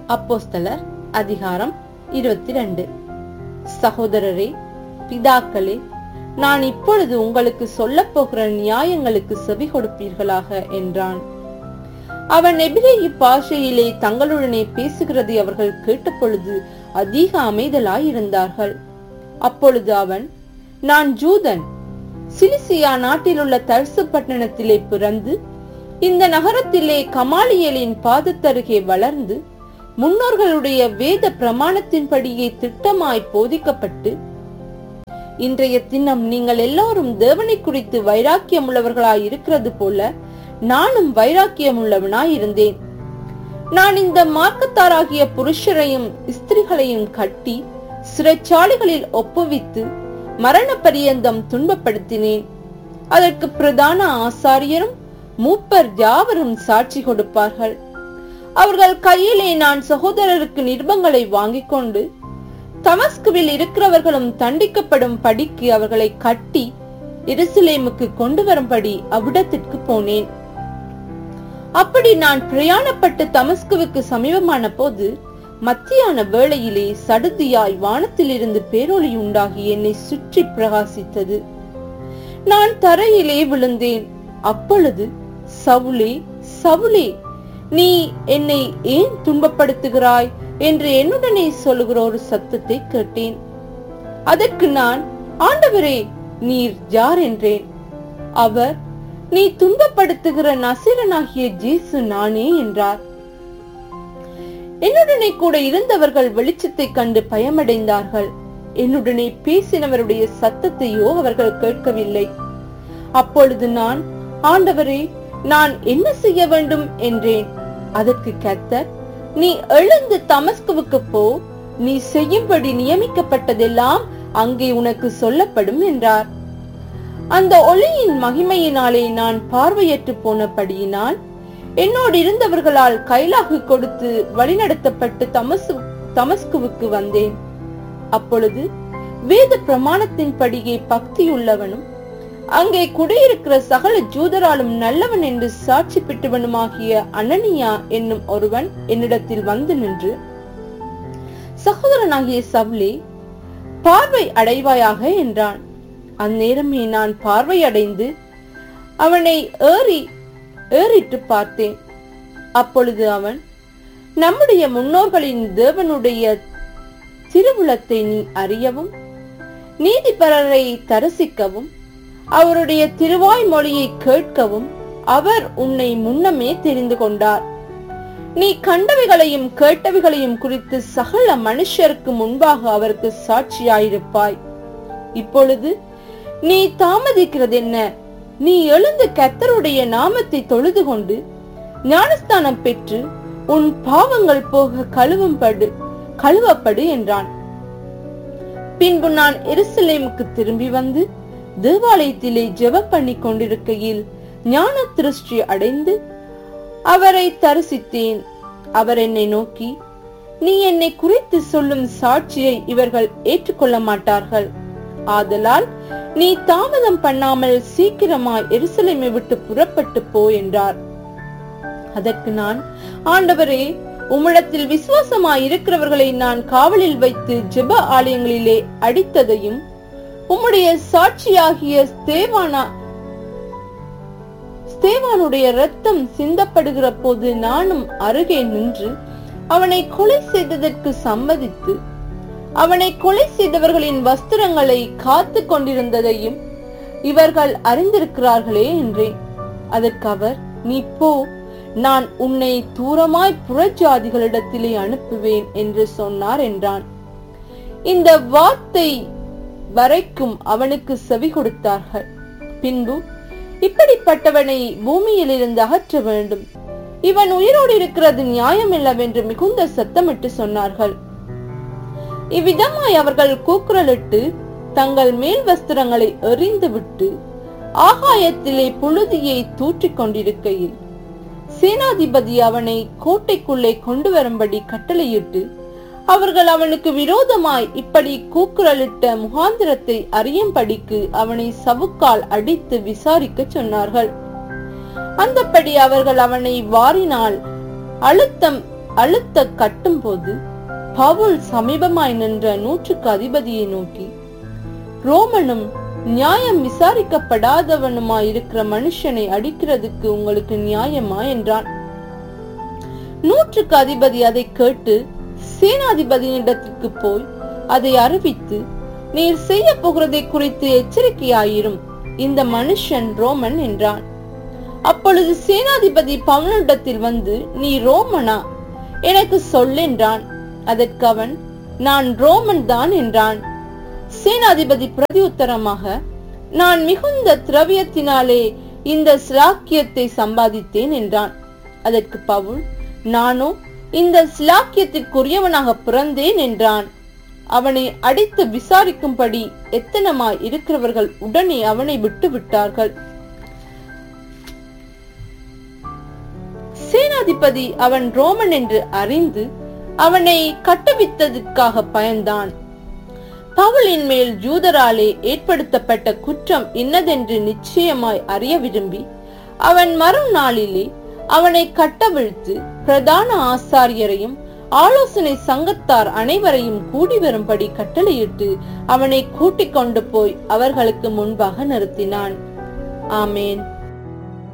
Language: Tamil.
அப்போஸ்தலர் அதிகாரம் இருபத்தி ரெண்டு சகோதரரே பிதாக்களே நான் இப்பொழுது உங்களுக்கு சொல்லப் போகிற நியாயங்களுக்கு செவி கொடுப்பீர்களாக என்றான் அவன் எபிரேய பாஷையிலே தங்களுடனே பேசுகிறதை அவர்கள் கேட்டபொழுது அதிக அமைதலாயிருந்தார்கள் அப்பொழுது அவன் நான் ஜூதன் சிலிசியா நாட்டிலுள்ள தர்சு பட்டணத்திலே பிறந்து இந்த நகரத்திலே கமாலியலின் பாதத்தருகே வளர்ந்து முன்னோர்களுடைய வேத பிரமாணத்தின்படியே திட்டமாய் போதிக்கப்பட்டு இன்றைய தினம் நீங்கள் எல்லாரும் தேவனை குறித்து வைராக்கியம் உள்ளவர்களாய் இருக்கிறது போல நானும் வைராக்கியம் உள்ளவனாய் இருந்தேன் நான் இந்த மார்க்கத்தாராகிய புருஷரையும் ஸ்திரிகளையும் கட்டி சிறைச்சாலைகளில் ஒப்புவித்து மரண பரியந்தம் துன்பப்படுத்தினேன் அதற்கு பிரதான ஆசாரியரும் மூப்பர் யாவரும் சாட்சி கொடுப்பார்கள் அவர்கள் கையிலே நான் சகோதரருக்கு நிருபங்களை வாங்கிக் கொண்டு தமஸ்குவில் இருக்கிறவர்களும் தண்டிக்கப்படும் படிக்கு அவர்களை கட்டி எருசலேமுக்கு கொண்டு வரும்படி அவ்விடத்திற்கு போனேன் அப்படி நான் பிரயாணப்பட்டு தமஸ்குவுக்கு சமீபமான போது மத்தியான வேளையிலே சடுதியாய் வானத்திலிருந்து பேரொளி உண்டாகி என்னை சுற்றி பிரகாசித்தது நான் தரையிலே விழுந்தேன் அப்பொழுது சவுளே சவுளே நீ என்னை ஏன் துன்பப்படுத்துகிறாய் என்று என்னுடனே சொல்லுகிற ஒரு சத்தத்தை கேட்டேன் அதற்கு நான் ஆண்டவரே நீர் யார் என்றேன் அவர் நீ துன்பப்படுத்துகிற நசிரனாகிய ஜேசு நானே என்றார் என்னுடனே கூட இருந்தவர்கள் வெளிச்சத்தை கண்டு பயமடைந்தார்கள் என்னுடனே பேசினவருடைய சத்தத்தையோ அவர்கள் கேட்கவில்லை அப்பொழுது நான் ஆண்டவரே நான் என்ன செய்ய வேண்டும் என்றேன் அதற்கு கத்தர் நீ எழுந்து தமஸ்குவுக்கு போ நீ செய்யும்படி நியமிக்கப்பட்டதெல்லாம் அங்கே உனக்கு சொல்லப்படும் என்றார் அந்த ஒளியின் மகிமையினாலே நான் பார்வையற்று போனபடியினால் என்னோடு இருந்தவர்களால் கைலாகு கொடுத்து வழிநடத்தப்பட்டு தமசு தமஸ்குவுக்கு வந்தேன் அப்பொழுது வேத பிரமாணத்தின்படியே பக்தியுள்ளவனும் அங்கே குடியிருக்கிற சகல ஜூதராலும் நல்லவன் என்று சாட்சி பெற்றவனுமாகிய அனனியா என்னும் ஒருவன் என்னிடத்தில் வந்து நின்று சகோதரனாகிய சவுலே பார்வை அடைவாயாக என்றான் அந்நேரமே நான் பார்வை அடைந்து அவனை ஏறி ஏறிட்டு பார்த்தேன் அப்பொழுது அவன் நம்முடைய முன்னோர்களின் தேவனுடைய திருவுளத்தை நீ அறியவும் நீதிபரரை தரிசிக்கவும் அவருடைய திருவாய் மொழியை கேட்கவும் அவர் உன்னை முன்னமே தெரிந்து கொண்டார் நீ கண்டவைகளையும் கேட்டவைகளையும் குறித்து சகல மனுஷருக்கு முன்பாக அவருக்கு சாட்சியாயிருப்பாய் இப்பொழுது நீ தாமதிக்கிறது என்ன நீ எழுந்து கத்தருடைய நாமத்தை தொழுது கொண்டு ஞானஸ்தானம் பெற்று உன் பாவங்கள் போக கழுவும்படு கழுவப்படு என்றான் பின்பு நான் எருசலேமுக்கு திரும்பி வந்து தேவாலயத்திலே ஜெபம் பண்ணி கொண்டிருக்கையில் ஞான திருஷ்டி அடைந்து அவரை தரிசித்தேன் அவர் என்னை நோக்கி நீ என்னை குறித்து சொல்லும் சாட்சியை இவர்கள் ஏற்றுக்கொள்ள மாட்டார்கள் ஆதலால் நீ தாமதம் பண்ணாமல் சீக்கிரமாய் எருசலேமை விட்டு புறப்பட்டு போ என்றார் அதற்கு நான் ஆண்டவரே உம்மிடத்தில் விசுவாசமாய் இருக்கிறவர்களை நான் காவலில் வைத்து ஜெப ஆலயங்களிலே அடித்ததையும் உம்முடைய சாட்சியாகிய ஸ்தேவானா ஸ்தேவானுடைய ரத்தம் சிந்தப்படுகிற போது நானும் அருகே நின்று அவனை கொலை செய்ததற்கு சம்மதித்து அவனை கொலை செய்தவர்களின் வஸ்திரங்களை காத்து கொண்டிருந்ததையும் இவர்கள் அறிந்திருக்கிறார்களே என்றேன் அதற்கு அவர் நீ போ நான் உன்னை தூரமாய் புறஜாதிகளிடத்திலே அனுப்புவேன் என்று சொன்னார் என்றான் இந்த வார்த்தை வரைக்கும் அவனுக்கு செவி கொடுத்தார்கள் பின்பு இப்படிப்பட்டவனை பூமியில் இருந்து அகற்ற வேண்டும் இவன் உயிரோடு இருக்கிறது நியாயமில்லவென்று மிகுந்த சத்தமிட்டு சொன்னார்கள் இவ்விதமாய் அவர்கள் கூக்குரலிட்டு தங்கள் மேல் வஸ்திரங்களை எறிந்து விட்டு ஆகாயத்திலே புழுதியை தூற்றிக் கொண்டிருக்கையில் சேனாதிபதி அவனை கோட்டைக்குள்ளே கொண்டு வரும்படி கட்டளையிட்டு அவர்கள் அவனுக்கு விரோதமாய் இப்படி கூக்குரலிட்ட முகாந்திரத்தை அறியும்படிக்கு அவனை சவுக்கால் அடித்து விசாரிக்க சொன்னார்கள் அந்தப்படி அவர்கள் அவனை வாரினால் அழுத்தம் அழுத்த கட்டும் போது பவுல் சமீபமாய் நின்ற நூற்றுக்கு அதிபதியை நோக்கி ரோமனும் நியாயம் விசாரிக்கப்படாதவனுமாய் இருக்கிற மனுஷனை அடிக்கிறதுக்கு உங்களுக்கு நியாயமா என்றான் நூற்றுக்கு அதிபதி அதை கேட்டு சேனாதிபதியிடத்திற்கு போய் அதை அறிவித்து நீர் செய்ய போகிறதை குறித்து எச்சரிக்கையாயிரும் இந்த மனுஷன் ரோமன் என்றான் அப்பொழுது சேனாதிபதி பவுனிடத்தில் வந்து நீ ரோமனா எனக்கு சொல்லென்றான் அதற்கு அவன் நான் ரோமன் தான் என்றான் சேனாதிபதி பிரதியுத்தரமாக நான் மிகுந்த திரவியத்தினாலே இந்த சிலாக்கியத்தை சம்பாதித்தேன் என்றான் அதற்கு பவுல் நானோ இந்த சிலாக்கியத்திற்குரியவனாக பிறந்தேன் என்றான் அவனை அடித்து விசாரிக்கும்படி எத்தனமாய் இருக்கிறவர்கள் உடனே அவனை விட்டு விட்டார்கள் சேனாதிபதி அவன் ரோமன் என்று அறிந்து அவனை கட்டுவித்ததற்காக பயந்தான் பவுலின் மேல் ஜூதராலே ஏற்படுத்தப்பட்ட குற்றம் இன்னதென்று நிச்சயமாய் அறிய விரும்பி அவன் மறுநாளிலே அவனை கட்டவிழ்த்து பிரதான ஆசாரியரையும் ஆலோசனை சங்கத்தார் அனைவரையும் கூடி வரும்படி கட்டளையிட்டு அவனை கூட்டிக் கொண்டு போய் அவர்களுக்கு முன்பாக நிறுத்தினான் ஆமேன்